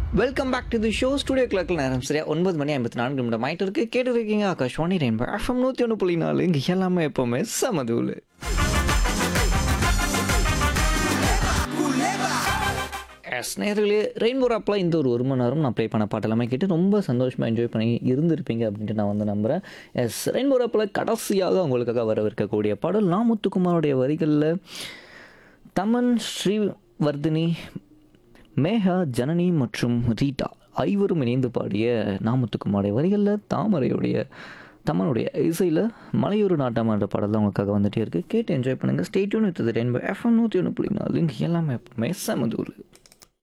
welcome back to the show studio கிளர்க்கில் நேரம் சரியா ஒன்பது மணி ஐம்பத்தி நான்கு நிமிடம் ஆயிட்டு இருக்கு கேட்டு இருக்கீங்க ஆகாஷ்வாணி ரெயின்போ எஃப்எம் நூற்றி ஒன்று புள்ளி நாலு இங்கே எல்லாமே எப்போவுமே சமதூள் எஸ் நேர்களே ரெயின்போ ஆப்பில் இந்த ஒரு ஒரு மணி நேரம் நான் ப்ளே பண்ண பாட்டு எல்லாமே கேட்டு ரொம்ப சந்தோஷமாக என்ஜாய் பண்ணி இருந்திருப்பீங்க அப்படின்ட்டு நான் வந்து நம்புகிறேன் எஸ் ரெயின்போ ஆப்பில் கடைசியாக உங்களுக்காக வரவிருக்கக்கூடிய பாடல் நான் முத்துக்குமாரோடைய வரிகளில் தமன் ஸ்ரீவர்தினி மேகா ஜனனி மற்றும் ரீட்டா ஐவரும் இணைந்து பாடிய நாமத்துக்குமாடைய வரிகளில் தாமரையுடைய தமனுடைய இசையில் மலையூர் நாட்டம் என்ற பாடல் தான் உங்களுக்காக வந்துட்டே இருக்குது கேட்டு என்ஜாய் பண்ணுங்கள் ஸ்டேட்யூன் வித் ரெயின்போ எஃப்எம் நூற்றி ஒன்று புள்ளி நாலு இங்கே எல்லாமே எப்பவுமே செமதூர்